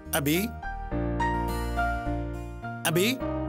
அபி அபி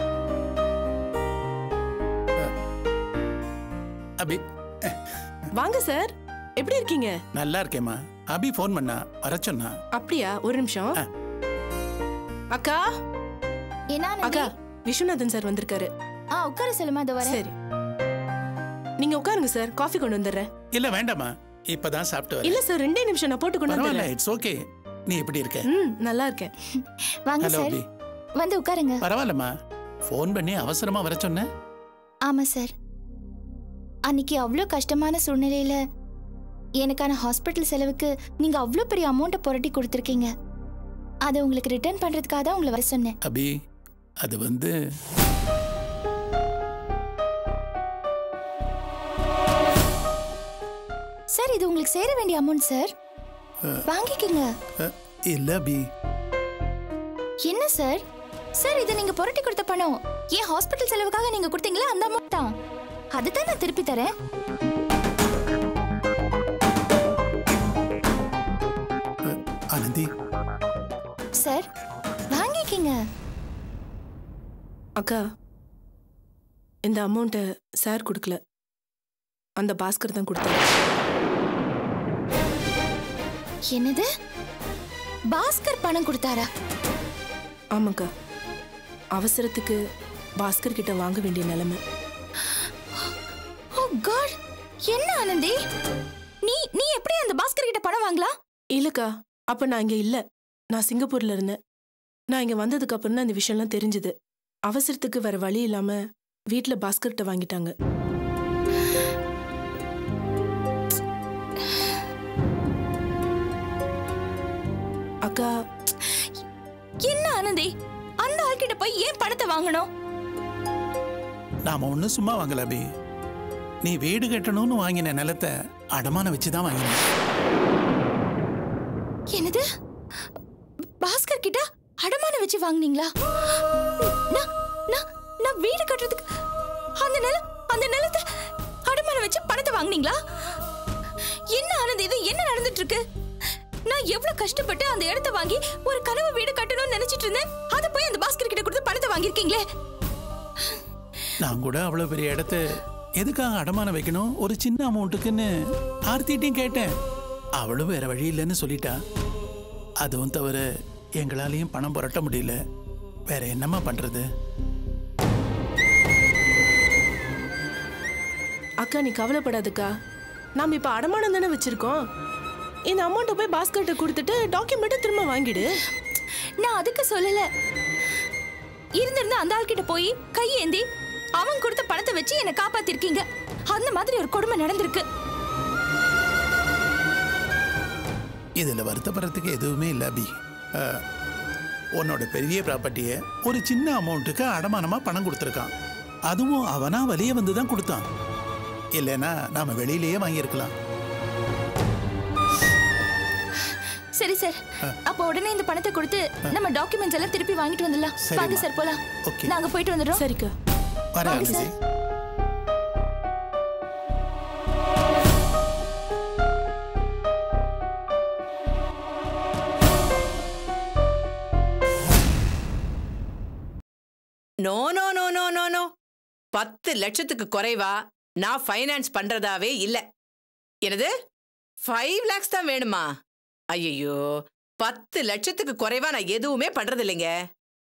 அஹ், அபி வாங்க சார் எப்படி இருக்கீங்க நல்லா இருக்கேம்மா அபி ஃபோன் பண்ணா வர சொன்னா அப்படியா ஒரு நிமிஷம் ஆ. அக்கா என்ன அக்கா விஸ்வநாதன் சார் வந்திருக்காரு ஆ உட்கார சொல்லுமா அது வரேன் சரி நீங்க உட்காருங்க சார் காஃபி கொண்டு வந்துடுறேன் இல்ல வேண்டாம்மா இப்பதான் சாப்பிட்டு வரேன் இல்ல சார் ரெண்டே நிமிஷம் நான் போட்டு கொண்டு பரவாயில்ல வந்துடுறேன் இட்ஸ் ஓகே நீ எப்படி இருக்க ம் நல்லா இருக்கேன் வாங்க ஹலோ சார் அபி வந்து உட்காருங்க பரவாயில்லம்மா ஃபோன் பண்ணி அவசரமா வர சொன்னேன் ஆமா சார் அன்னைக்கு அவ்வளோ கஷ்டமான சூழ்நிலையில எனக்கான ஹாஸ்பிட்டல் செலவுக்கு நீங்க அவ்வளோ பெரிய அமௌண்ட்டை புரட்டி கொடுத்துருக்கீங்க அதை உங்களுக்கு ரிட்டர்ன் பண்றதுக்காக தான் உங்களை வர சொன்னேன் அபி அது வந்து சார் இது உங்களுக்கு சேர வேண்டிய அமௌண்ட் சார் வாங்கிக்கோங்க அஹ், இல்ல அபி என்ன சார் சார் இது நீங்க புரட்டி கொடுத்த பணம் ஏன் ஹாஸ்பிட்டல் செலவுக்காக நீங்க கொடுத்தீங்களா அந்த அமௌண்ட் தான் அதுதான் நான் திருப்பி தரேன் அஹ், ஆனந்தி சார் வாங்கிக்கங்க அக்கா இந்த அமௌண்ட்டை சார் கொடுக்கல அந்த பாஸ்கர் தான் கொடுத்தாரு என்னது பாஸ்கர் பணம் கொடுத்தாரா ஆமாக்கா அவசரத்துக்கு பாஸ்கர் கிட்ட வாங்க வேண்டிய நிலைமை ஓ காட் என்ன ஆனந்தி நீ நீ எப்படி அந்த பாஸ்கர் கிட்ட பணம் வாங்கலாம் இல்லக்கா அப்ப நான் இங்க இல்ல நான் சிங்கப்பூர்ல இருந்தேன் நான் இங்க வந்ததுக்கு அப்புறம் தான் இந்த விஷயம்லாம் தெரிஞ்சது அவசரத்துக்கு வேற வழி இல்லாம வீட்ல பாஸ்கர்கிட்ட வாங்கிட்டாங்க அக்கா என்ன ஆனந்தி அந்த ஆள்கிட்ட போய் ஏன் பணத்தை வாங்கணும் நாம ஒன்றும் சும்மா வாங்கல அபி நீ வீடு கட்டணும்னு வாங்கின நிலத்தை அடமானம் வச்சு தான் வாங்கினேன் என்னது பாஸ்கர் கிட்ட அடமானம் வச்சு வாங்குனீங்களா நான் நான் நான் வீடு கட்டுறதுக்கு அந்த நிலம் அந்த நிலத்தை அடமானம் வச்சு பணத்தை வாங்குனீங்களா என்ன ஆனந்த் இது என்ன நடந்துட்டு இருக்கு நான் எவ்வளவு கஷ்டப்பட்டு அந்த இடத்தை வாங்கி ஒரு கனவு வீடு கட்டணும்னு நினைச்சிட்டு இருந்தேன் அதை போய் அந்த பாஸ்கர் கிட்ட கொடுத்து பணத்தை வாங்கியிருக்கீங்களே நான் கூட அவ்வளோ பெரிய இடத்த எதுக்காக அடமானம் வைக்கணும் ஒரு சின்ன அமௌண்ட்டுக்குன்னு ஆர்த்திட்டையும் கேட்டேன் அவளும் வேற வழி இல்லைன்னு சொல்லிட்டா அதுவும் தவிர எங்களாலையும் பணம் புரட்ட முடியல வேற என்னம்மா பண்றது அக்கா நீ கவலைப்படாதக்கா நாம இப்ப அடமானம் தானே வச்சிருக்கோம் இந்த அமௌண்ட்டை போய் பாஸ்கர்கிட்ட கொடுத்துட்டு டாக்குமெண்ட்டை திரும்ப வாங்கிடு நான் அதுக்கு சொல்லல இருந்திருந்த அந்த ஆள்கிட்ட போய் கையேந்தி அவன் கொடுத்த பணத்தை வச்சு என்னை காப்பாத்திருக்கீங்க அந்த மாதிரி ஒரு கொடுமை நடந்திருக்கு இதுல வருத்தப்படுறதுக்கு எதுவுமே இல்லை அபி அஹ், உன்னோட பெரிய ப்ராப்பர்ட்டியை ஒரு சின்ன அமௌண்ட்டுக்கு அடமானமா பணம் கொடுத்துருக்கான் அதுவும் அவனா வெளியே வந்து தான் கொடுத்தான் இல்லைன்னா நாம வெளியிலேயே வாங்கியிருக்கலாம் சரி சார் அப்போ உடனே இந்த பணத்தை கொடுத்து நம்ம டாக்குமெண்ட்ஸ் எல்லாம் திருப்பி வாங்கிட்டு வந்துடலாம் சரிம்மா. வாங்க சார் போலாம் ஓகே நாங்க போயிட்டு வந்துடுறோம் சரிக்கா வரேன் வாங்க Anandhi sir. No no no no no no பத்து லட்சத்துக்கு குறைவா நான் ஃபைனான்ஸ் பண்றதாவே இல்ல என்னது ஃபைவ் லேக்ஸ் தான் வேணுமா ஐயோ பத்து லட்சத்துக்கு குறைவா நான் எதுவுமே பண்றது இல்லைங்க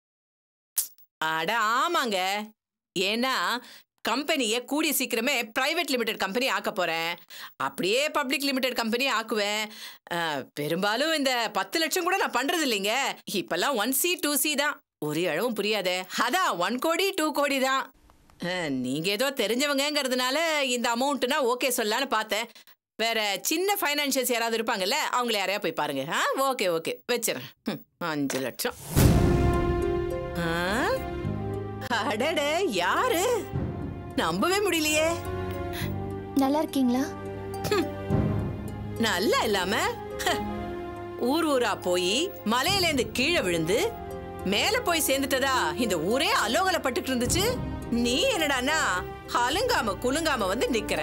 அட ஆமாங்க ஏன்னா கம்பெனியை கூடிய சீக்கிரமே பிரைவேட் லிமிடெட் கம்பெனி ஆக்க போறேன் அப்படியே பப்ளிக் லிமிடெட் கம்பெனி ஆக்குவேன் அஹ், பெரும்பாலும் இந்த பத்து லட்சம் கூட நான் பண்றது இல்லைங்க இப்பெல்லாம் ஒன் சி டூ சி தான் ஒரு அளவும் புரியாதே அதான் ஒன் கோடி டூ கோடி தான் அஹ், நீங்க ஏதோ தெரிஞ்சவங்கங்கிறதுனால இந்த அமௌண்ட்னா ஓகே சொல்லலான்னு பார்த்தேன் வேற சின்ன ஃபைனான்சியல்ஸ் யாராவது இருப்பாங்கல்ல அவங்கள யாரையா போய் பாருங்க ஆ ஓகே ஓகே வச்சிடறேன் ம், அஞ்சு லட்சம் ஆ? அடட யாரு நம்பவே முடியலையே நல்லா இருக்கீங்களா நல்லா இல்லாம ஹ, ஊர் ஊரா போய் மலையிலேருந்து கீழே விழுந்து மேல போய் சேர்ந்துட்டதா இந்த ஊரே அலோகலப்பட்டுட்டு இருந்துச்சு நீ என்னடான்னா அலுங்காம குலுங்காம வந்து நிக்கிற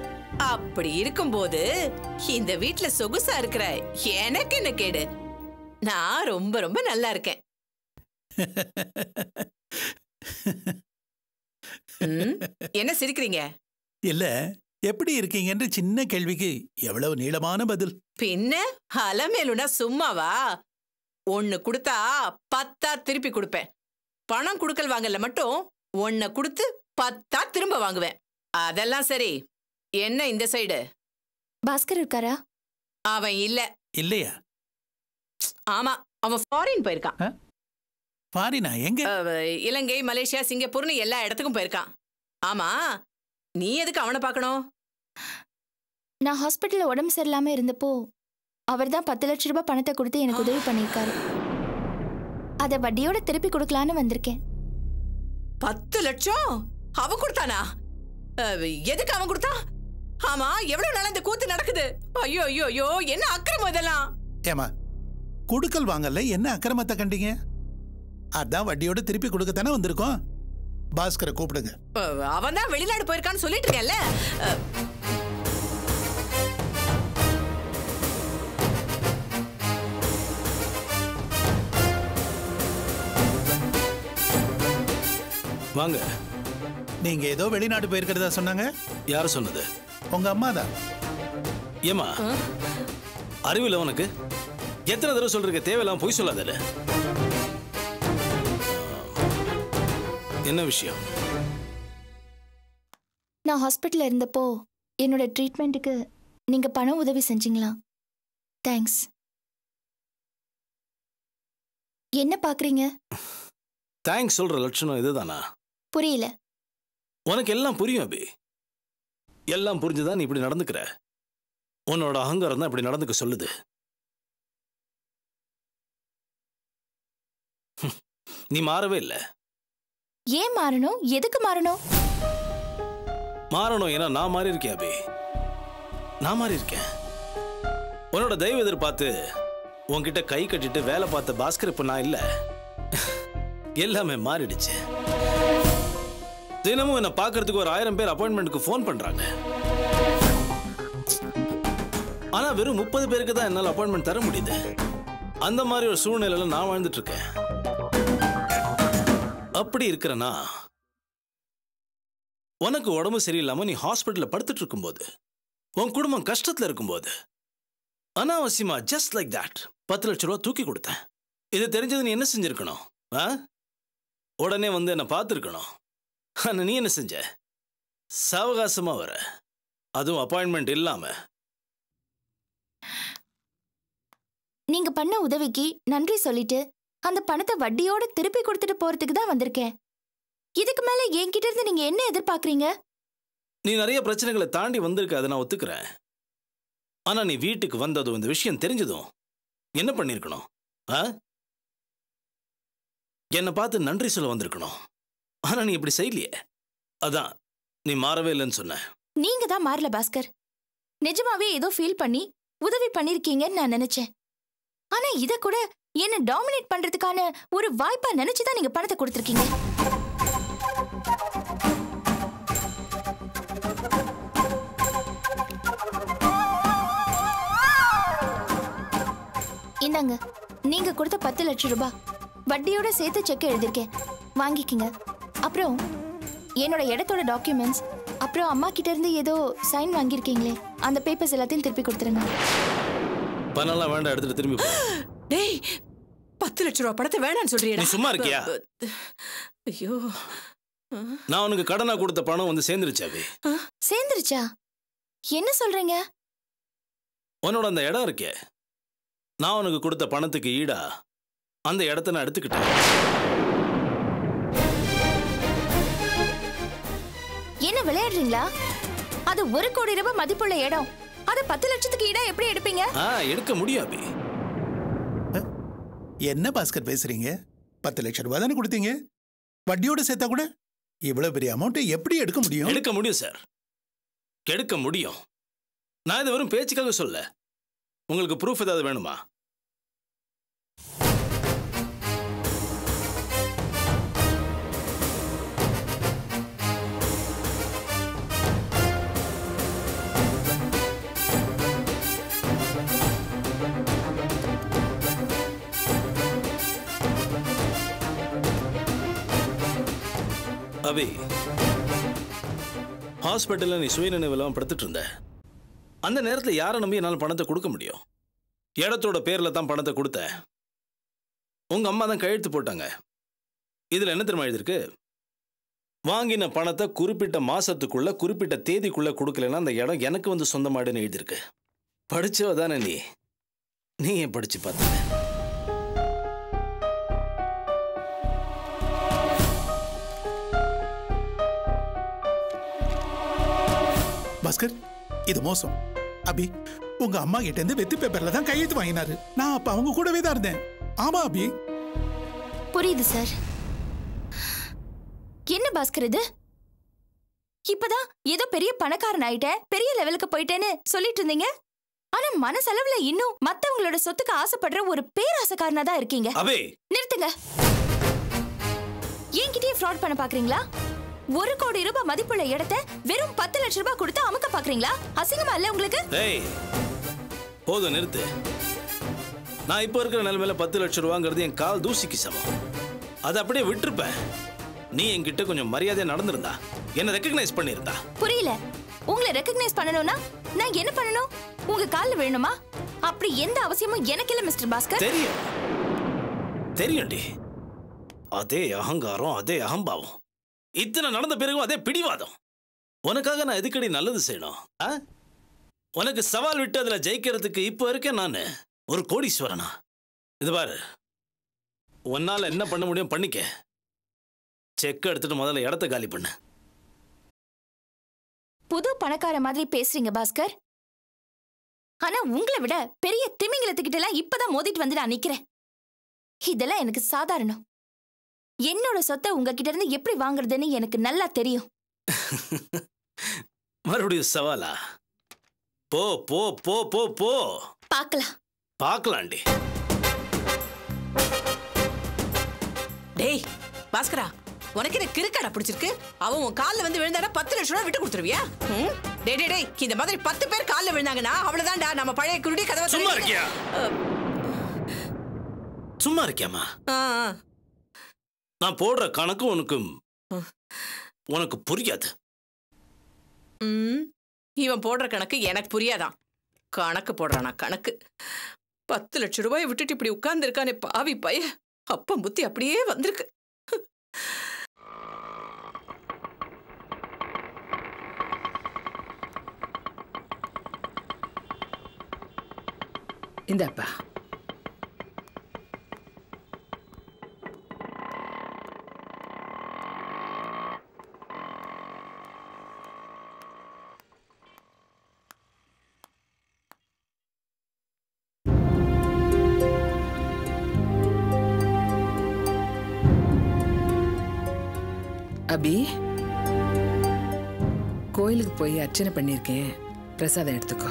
அப்படி இருக்கும்போது இந்த வீட்ல சொகுசா இருக்கிற எனக்கு என்ன கேடு நான் ரொம்ப ரொம்ப நல்லா இருக்கேன் ம், என்ன சிரிக்கிறீங்க இல்ல எப்படி இருக்கீங்கன்ற சின்ன கேள்விக்கு எவ்வளவு நீளமான பதில் பின்ன அலமேலுனா சும்மாவா ஒன்னு கொடுத்தா பத்தா திருப்பி கொடுப்பேன் பணம் கொடுக்கல் வாங்கல மட்டும் ஒன்ன கொடுத்து பத்தா திரும்ப வாங்குவேன் அதெல்லாம் சரி என்ன இந்த சைடு பாஸ்கர் இருக்காரா அவன் இல்ல இல்லையா ஆமா அவன் ஃபாரின் போயிருக்கான் ஃபாரினா எங்க அவ இலங்கை மலேசியா சிங்கப்பூர்னு எல்லா இடத்துக்கும் போயிருக்கான் ஆமா நீ எதுக்கு அவனை பார்க்கணும் நான் ஹாஸ்பிட்டல்ல உடம்பு சரியில்லாம இருந்தப்போ அவர் தான் பத்து லட்ச ரூபாய் பணத்தை கொடுத்து எனக்கு உதவி பண்ணியிருக்காரு அதை வட்டியோட திருப்பி கொடுக்கலான்னு வந்திருக்கேன் பத்து லட்சம் அவன் கொடுத்தானா அஹ், எதுக்கு அவன் கொடுத்தான் ஆமா எவ்வளவு நாள் இந்த கூத்து நடக்குது ஐயோ ஐயோ ஐயோ என்ன அக்கிரமம் இதெல்லாம் ஏமா கொடுக்கல் வாங்கல என்ன அக்கிரமத்தை கண்டீங்க அதான் வட்டியோட திருப்பி கொடுக்கத்தானே வந்திருக்கோம் பாஸ்கரை கூப்பிடுங்க அவன் தான் வெளிநாடு போயிருக்கான்னு சொல்லிட்டு இருக்கேன்ல அஹ், வாங்க நீங்க ஏதோ வெளிநாடு போயிருக்கிறதா சொன்னாங்க யார் சொன்னது உங்க அம்மா தான் ஏமா அறிவில் உனக்கு எத்தனை தடவை சொல்றீங்க தேவையில்லாம பொய் சொல்லாதல என்ன விஷயம் நான் ஹாஸ்பிட்டல்ல இருந்தப்போ என்னோட ட்ரீட்மெண்ட்டுக்கு நீங்க பண உதவி செஞ்சீங்களா தேங்க்ஸ் என்ன பாக்குறீங்க தேங்க்ஸ் சொல்ற லட்சணம் இதுதானா புரியல உனக்கு எல்லாம் புரியும் அபி எல்லாம் புரிஞ்சுதான் நீ இப்படி நடந்துக்கிற உன்னோட அகங்காரம் தான் இப்படி நடந்துக்க சொல்லுது ஹம், நீ மாறவே இல்லை ஏன் மாறணும் எதுக்கு மாறணும் மாறணும் ஏன்னா நான் மாறி இருக்கேன் அபி நான் மாறி இருக்கேன் உன்னோட தயவு எதிர்பார்த்து உன்கிட்ட கை கட்டிட்டு வேலை பார்த்த பாஸ்கர் இப்ப நான் இல்ல எல்லாமே மாறிடுச்சு தினமும் என்னை பார்க்கறதுக்கு ஒரு ஆயிரம் பேர் அப்பாயின்மெண்ட்டுக்கு ஃபோன் பண்றாங்க ஆனா வெறும் முப்பது பேருக்கு தான் என்னால் அப்பாயின்மெண்ட் தர முடியுது அந்த மாதிரி ஒரு சூழ்நிலையில நான் வாழ்ந்துட்டு இருக்கேன் அப்படி இருக்கிறனா உனக்கு உடம்பு சரியில்லாம நீ ஹாஸ்பிட்டல்ல படுத்துட்டு இருக்கும்போது உன் குடும்பம் கஷ்டத்துல இருக்கும்போது அனாவசியமா ஜஸ்ட் லைக் தட் பத்து லட்ச ரூபா தூக்கி கொடுத்தேன் இது தெரிஞ்சது நீ என்ன செஞ்சிருக்கணும் ஆ உடனே வந்து என்னை பார்த்துருக்கணும் ஆனா நீ என்ன செஞ்ச சாவகாசமா வர அதுவும் அப்பாயின்மெண்ட் இல்லாம நீங்க பண்ண உதவிக்கு நன்றி சொல்லிட்டு அந்த பணத்தை வட்டியோட திருப்பி கொடுத்துட்டு போறதுக்கு தான் வந்திருக்கேன் இதுக்கு மேல என்கிட்ட இருந்து நீங்க என்ன எதிர்பார்க்கறீங்க நீ நிறைய பிரச்சனைகளை தாண்டி வந்திருக்க அதை நான் ஒத்துக்கிறேன் ஆனா நீ வீட்டுக்கு வந்ததும் இந்த விஷயம் தெரிஞ்சதும் என்ன பண்ணிருக்கணும் ஆ என்னை பார்த்து நன்றி சொல்ல வந்திருக்கணும் ஆனா நீ இப்படி செய்யலையே அதான் நீ மாறவே இல்லைன்னு சொன்ன நீங்க தான் மாறல பாஸ்கர் நிஜமாவே ஏதோ ஃபீல் பண்ணி உதவி பண்ணிருக்கீங்கன்னு நான் நினைச்சேன் ஆனா இத கூட என்ன டாமினேட் பண்றதுக்கான ஒரு வாய்ப்பா நினைச்சு தான் நீங்க பணத்தை கொடுத்துருக்கீங்க இந்தாங்க நீங்க கொடுத்த பத்து லட்சம் ரூபாய் வட்டியோட சேர்த்து செக் எழுதியிருக்கேன் வாங்கிக்கங்க அப்புறம் என்னோட இடத்தோட டாக்குமெண்ட்ஸ் அப்புறம் அம்மா கிட்ட இருந்து ஏதோ சைன் வாங்கியிருக்கீங்களே அந்த பேப்பர்ஸ் எல்லாத்தையும் திருப்பி கொடுத்துருங்க பணம்லாம் வேண்டாம் எடுத்துட்டு திரும்பி போ. டேய் பத்து லட்ச ரூபா படத்தை வேணாம்னு சொல்றியடா நீ சும்மா இருக்கியா? ஐயோ நான் உனக்கு கடனா கொடுத்த பணம் வந்து சேர்ந்துருச்சாவே சேர்ந்துருச்சா என்ன சொல்றீங்க உன்னோட அந்த இடம் இருக்கே நான் உனக்கு கொடுத்த பணத்துக்கு ஈடா அந்த இடத்த நான் எடுத்துக்கிட்டேன் என்ன விளையாடுறீங்களா அது ஒரு கோடி ரூபாய் மதிப்புள்ள இடம் அது பத்து லட்சத்துக்கு ஈடா எப்படி எடுப்பீங்க ஆ எடுக்க முடியும் அபி என்ன பாஸ்கர் பேசுறீங்க பத்து லட்சம் ரூபாய் தானே கொடுத்தீங்க வட்டியோட சேர்த்தா கூட இவ்வளவு பெரிய அமௌண்ட்டை எப்படி எடுக்க முடியும் எடுக்க முடியும் சார் எடுக்க முடியும் நான் இது வெறும் பேச்சுக்காக சொல்ல உங்களுக்கு ப்ரூஃப் ஏதாவது வேணுமா அபி ஹாஸ்பிட்டல்ல நீ சுயநினைவில்லாம படுத்துட்டு இருந்த அந்த நேரத்துல யாரை நம்பி என்னால் பணத்தை கொடுக்க முடியும் இடத்தோட பேர்ல தான் பணத்தை கொடுத்தேன் உங்க அம்மா தான் கையெழுத்து போட்டாங்க இதுல என்ன தெரியுமா எழுதிருக்கு வாங்கின பணத்தை குறிப்பிட்ட மாசத்துக்குள்ள குறிப்பிட்ட தேதிக்குள்ள கொடுக்கலன்னா அந்த இடம் எனக்கு வந்து சொந்தமாடுன்னு எழுதியிருக்கு படிச்சவ தானே நீ நீ ஏன் படிச்சு பார்த்த பாஸ்கர் இது மோசம் அபி உங்க அம்மா கிட்ட இருந்து வெத்து பேப்பர்ல தான் கையெழுத்து வாங்கினாரு நான் அப்ப அவங்க கூடவே தான் இருந்தேன் ஆமா அபி புரியுது சார் என்ன பாஸ்கர் இது இப்பதான் ஏதோ பெரிய பணக்காரன் ஆயிட்டேன் பெரிய லெவலுக்கு போயிட்டேன்னு சொல்லிட்டு இருந்தீங்க ஆனா மனசளவுல இன்னும் மத்தவங்களோட சொத்துக்கு ஆசைப்படுற ஒரு பேராசைக்காரனா தான் இருக்கீங்க அபே நிறுத்துங்க என்கிட்டயே ஃப்ராட் பண்ண பாக்குறீங்களா ஒரு கோடி ரூபாய் மதிப்புள்ள இடத்த வெறும் பத்து லட்சம் ரூபாய் கொடுத்து அமுக்க பாக்குறீங்களா அசிங்கமா இல்ல உங்களுக்கு ஏய் போதும் நிறுத்து நான் இப்போ இருக்கிற நிலைமையில பத்து லட்சம் ரூபாங்கிறது என் கால் தூசிக்கு சமம் அதை அப்படியே விட்டுருப்பேன் நீ என்கிட்ட கொஞ்சம் மரியாதையா நடந்திருந்தா என்ன ரெக்கக்னைஸ் பண்ணியிருந்தா புரியல உங்களை ரெக்கக்னைஸ் பண்ணணும்னா நான் என்ன பண்ணணும் உங்க கால்ல விழணுமா அப்படி எந்த அவசியமும் எனக்கு இல்ல மிஸ்டர் பாஸ்கர் தெரியும் தெரியும்டி அதே அகங்காரம் அதே அகம்பாவம் இத்தனை நடந்த பிறகும் அதே பிடிவாதம் உனக்காக நான் எதுக்கடி நல்லது செய்யணும் ஆ? உனக்கு சவால் விட்டு அதுல ஜெயிக்கிறதுக்கு இப்போ இருக்கேன் நான் ஒரு கோடீஸ்வரனா இது பாரு உன்னால என்ன பண்ண முடியும் பண்ணிக்க செக் எடுத்துட்டு முதல்ல இடத்த காலி பண்ணு புது பணக்கார மாதிரி பேசுறீங்க பாஸ்கர் ஆனா உங்களை விட பெரிய திமிங்கலத்துக்கிட்ட எல்லாம் இப்பதான் மோதிட்டு வந்து நான் நிக்கிறேன் இதெல்லாம் எனக்கு சாதாரணம் என்னோட சொத்தை உங்ககிட்ட இருந்து எப்படி வாங்குறதுன்னு எனக்கு நல்லா தெரியும் மறுபடியும் சவாலா போ போ போ போ போ பார்க்கலாம் பார்க்கலாண்டி டேய் பாஸ்கரா உனக்கு என்ன கிறுக்கடா பிடிச்சிருக்கு அவன் உன் கால்ல வந்து விழுந்தாடா பத்து லட்சம் ரூபா விட்டு கொடுத்துருவியா ம்? டேய் டேய் டேய் இந்த மாதிரி பத்து பேர் கால்ல விழுந்தாங்கன்னா அவ்வளவுதான்டா நம்ம பழைய குருடி கதவை சும்மா திறந்து- இருக்கியா சும்மா இருக்கியாமா ஆ, ஆ. நான் போடுற கணக்கு உனக்கு உனக்கு புரியாது ம். இவன் போடுற கணக்கு எனக்கு புரியாதான் கணக்கு போடுறானா கணக்கு பத்து லட்சம் ரூபாயை விட்டுட்டு இப்படி உட்கார்ந்து இருக்கானே பாவி பைய அப்பம் புத்தி அப்படியே வந்திருக்கு இந்தாப்பா அபி கோயிலுக்கு போய் அர்ச்சனை பண்ணியிருக்கேன் பிரசாதம் எடுத்துக்கோ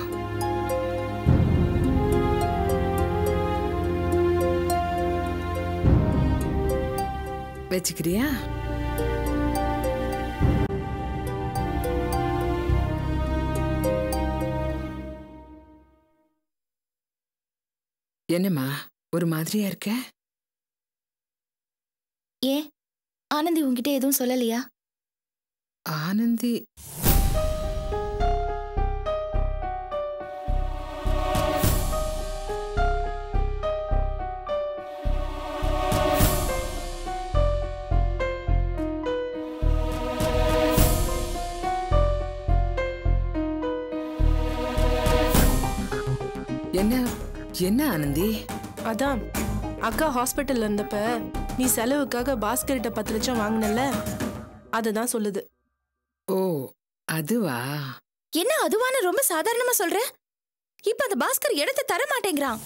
வச்சுக்கிறியா என்னம்மா ஒரு மாதிரியா இருக்க ஏன் ஆனந்தி உங்ககிட்ட எதுவும் சொல்லலையா ஆனந்தி என்ன என்ன ஆனந்தி அதான் அக்கா ஹாஸ்பிட்டல்ல இருந்தப்ப நீ செலவுக்காக பாஸ்கர்கிட்ட பத்து லட்சம் வாங்கினல அதை தான் சொல்லுது ஓ அதுவா என்ன அதுவான ரொம்ப சாதாரணமா சொல்ற இப்ப அந்த பாஸ்கர் இடத்தை தர மாட்டேங்கிறான்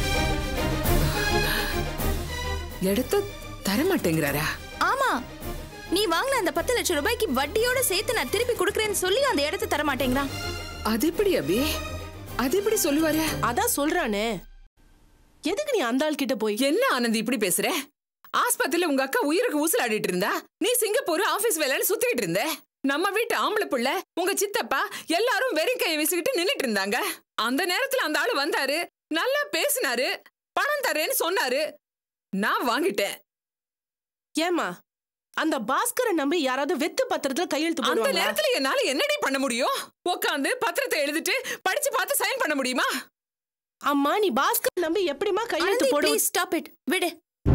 இடத்த தர மாட்டேங்கிறாரா ஆமா நீ வாங்கின அந்த பத்து லட்சம் ரூபாய்க்கு வட்டியோட சேர்த்து நான் திருப்பி கொடுக்கறேன்னு சொல்லி அந்த இடத்தை தர மாட்டேங்கிறான் அது எப்படி அபி அது எப்படி சொல்லுவாரு அதான் சொல்றானே எதுக்கு நீ அந்த ஆள் கிட்ட போய் என்ன ஆனந்தி இப்படி பேசுற ஆஸ்பத்திரியில உங்க அக்கா உயிருக்கு ஊசலாடிட்டு இருந்தா நீ சிங்கப்பூர் ஆபீஸ் வேலைன்னு சுத்திக்கிட்டு இருந்த நம்ம வீட்டு ஆம்பளை புள்ள உங்க சித்தப்பா எல்லாரும் வெறும் கையை வீசிக்கிட்டு நின்னுட்டு இருந்தாங்க அந்த நேரத்துல அந்த ஆளு வந்தாரு நல்லா பேசினாரு பணம் தரேன்னு சொன்னாரு நான் வாங்கிட்டேன் ஏமா அந்த பாஸ்கரை நம்பி யாராவது வெத்து பத்திரத்துல கையெழுத்து அந்த போடுவாங்களா நேரத்துல என்னால என்னடி பண்ண முடியும் உட்காந்து பத்திரத்தை எழுதிட்டு படிச்சு பார்த்து சைன் பண்ண முடியுமா அம்மா நீ பாஸ்கர் நம்பி எப்படிமா கையெழுத்து ஆனந்தி போடு ப்ளீஸ் ஸ்டாப் இட் விடு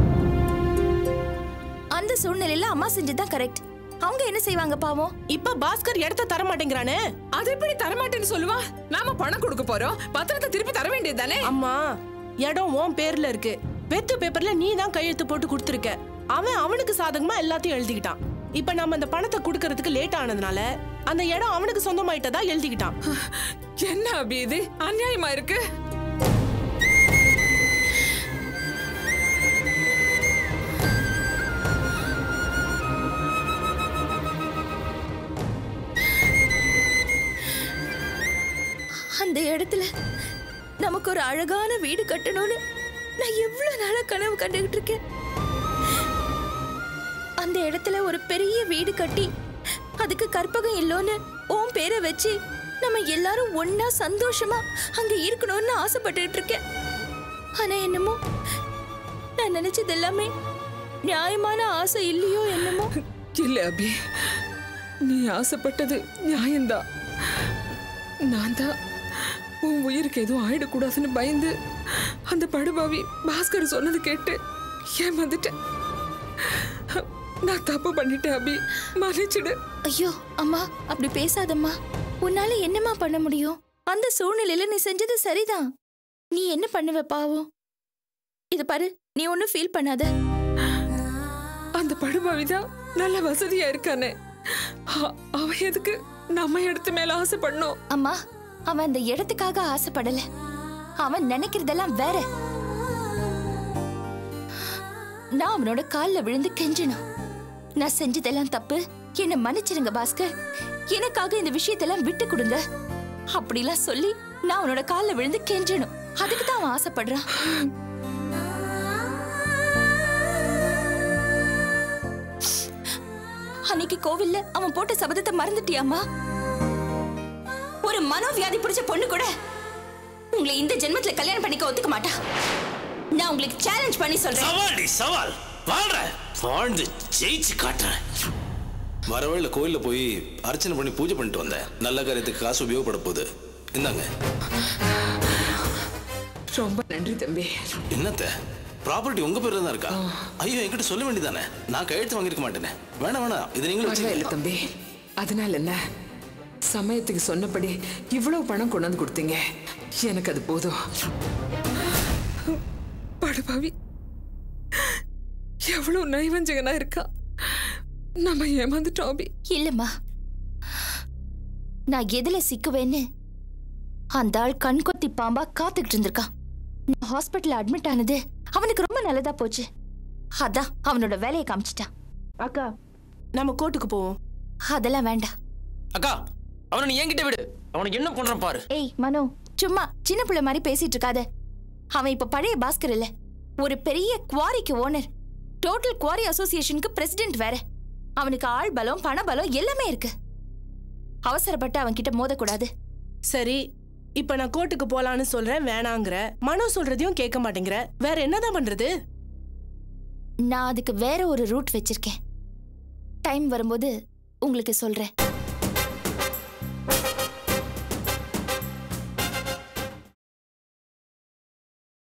அந்த சூழ்நிலையில அம்மா செஞ்சதுதான் கரெக்ட் அவங்க என்ன செய்வாங்க பாவம் இப்ப பாஸ்கர் இடத்த தர மாட்டேங்கிறானே அது எப்படி தரமாட்டேன்னு சொல்லுவா நாம பணம் கொடுக்க போறோம் பத்திரத்தை திருப்பி தர வேண்டியது தானே அம்மா இடம் உன் பேர்ல இருக்கு வெத்து பேப்பர்ல நீ தான் கையெழுத்து போட்டு கொடுத்துருக்க அவன் அவனுக்கு சாதகமா எல்லாத்தையும் எழுதிக்கிட்டான் இப்ப நம்ம அந்த பணத்தை கொடுக்கறதுக்கு லேட் ஆனதுனால அந்த இடம் அவனுக்கு சொந்தமாயிட்டதா எழுதிக்கிட்டான் என்ன அபி இது அநியாயமா இருக்கு அந்த இடத்துல நமக்கு ஒரு அழகான வீடு கட்டணும்னு நான் எவ்வளவு நாளா கனவு கண்டுகிட்டு இருக்கேன் அந்த இடத்துல ஒரு பெரிய வீடு கட்டி அதுக்கு கற்பகம் இல்லோன்னு உன் பேரை வச்சு நம்ம எல்லாரும் ஒண்ணா சந்தோஷமா அங்க இருக்கணும்னு ஆசைப்பட்டுட்டு இருக்கேன் ஆனா என்னமோ நான் நினைச்சது எல்லாமே நியாயமான ஆசை இல்லையோ என்னமோ இல்ல அபி நீ ஆசைப்பட்டது நியாயம்தான் நான் தான் உன் உயிருக்கு எதுவும் ஆயிடக்கூடாதுன்னு பயந்து அந்த படுபாவி பாஸ்கர் சொன்னது கேட்டு ஏமாந்துட்டேன் நான் தப்பு பண்ணிட்டேன் அபி மன்னிச்சிடு ஐயோ அம்மா அப்படி பேசாதம்மா உன்னால என்னம்மா பண்ண முடியும் அந்த சூழ்நிலையில நீ செஞ்சது சரிதான் நீ என்ன பண்ணுவ பாவம் இது பாரு நீ ஒன்னும் ஃபீல் பண்ணாத அந்த படுபாவி தான் நல்ல வசதியா இருக்கானே அ- அவன் எதுக்கு நம்ம இடத்து மேல ஆசைப்படணும் அம்மா அவன் அந்த இடத்துக்காக ஆசைப்படல அவன் நினைக்கிறதெல்லாம் வேற நான் அவனோட கால்ல விழுந்து கெஞ்சணும் நான் செஞ்சதெல்லாம் தப்பு என்ன மன்னிச்சிருங்க பாஸ்கர் எனக்காக இந்த விஷயத்தெல்லாம் விட்டு கொடுங்க அப்படிலாம் சொல்லி நான் அவனோட கால்ல விழுந்து கெஞ்சணும் அதுக்கு தான் அவன் ஆசைப்படுறான் அன்னைக்கு கோவில்ல அவன் போட்ட சபதத்தை மறந்துட்டியாமா ஒரு மனோவியாதி பிடிச்ச பொண்ணு கூட உங்களை இந்த ஜென்மத்துல கல்யாணம் பண்ணிக்க ஒத்துக்க மாட்டா நான் உங்களுக்கு சேலஞ்ச் பண்ணி சொல்றேன் சவால்டி சவால் வாழ்ற வாழ்ந்து ஜெயிச்சு காட்டுறேன் வரவழில கோயில்ல போய் அர்ச்சனை பண்ணி பூஜை பண்ணிட்டு வந்தேன் நல்ல காரியத்துக்கு காசு உபயோகப்பட போகுது இந்தாங்க ரொம்ப நன்றி தம்பி என்னத்த ப்ராப்பர்ட்டி உங்க பேர்ல தான் இருக்கா ஐயோ என்கிட்ட சொல்ல வேண்டியதானே நான் கையெழுத்து வாங்கியிருக்க மாட்டேனே வேணாம் வேணாம் இது நீங்களும் பரவாயில்ல வச்சுக்கோங்க. தம்பி அதனால என்ன சமயத்துக்கு சொன்னபடி இவ்வளவு பணம் கொண்டு வந்து கொடுத்தீங்க எனக்கு அது போதும் படுபாவி எவ்வளவு நைவஞ்சகனா இருக்கா நம்ம ஏமாந்துட்டோம் அபி இல்லம்மா நான் எதுல சிக்குவேன்னு அந்த ஆள் கண்கொத்தி பாம்பா காத்துக்கிட்டு இருந்திருக்கான் நான் ஹாஸ்பிட்டல் அட்மிட் ஆனது அவனுக்கு ரொம்ப நல்லதா போச்சு அதான் அவனோட வேலையை காமிச்சிட்டான் அக்கா நம்ம கோர்ட்டுக்கு போவோம் அதெல்லாம் வேண்டாம் அக்கா அவனை நீ என்கிட்ட விடு அவனுக்கு என்ன பண்றான் பாரு ஏய் மனோ சும்மா சின்ன பிள்ளை மாதிரி பேசிட்டு இருக்காத அவன் இப்ப பழைய பாஸ்கர் இல்ல ஒரு பெரிய குவாரிக்கு ஓனர் டோட்டல் குவாரி அசோசியேஷனுக்கு பிரசிடென்ட் வேற அவனுக்கு ஆள் பலம் பண பலம் எல்லாமே இருக்கு அவசரப்பட்டு அவன் கிட்ட மோதக்கூடாது சரி இப்ப நான் கோர்ட்டுக்கு போலான்னு சொல்றேன் வேணாங்கிற மனோ சொல்றதையும் கேட்க மாட்டேங்கிற வேற என்னதான் பண்றது நான் அதுக்கு வேற ஒரு ரூட் வச்சிருக்கேன் டைம் வரும்போது உங்களுக்கு சொல்றேன்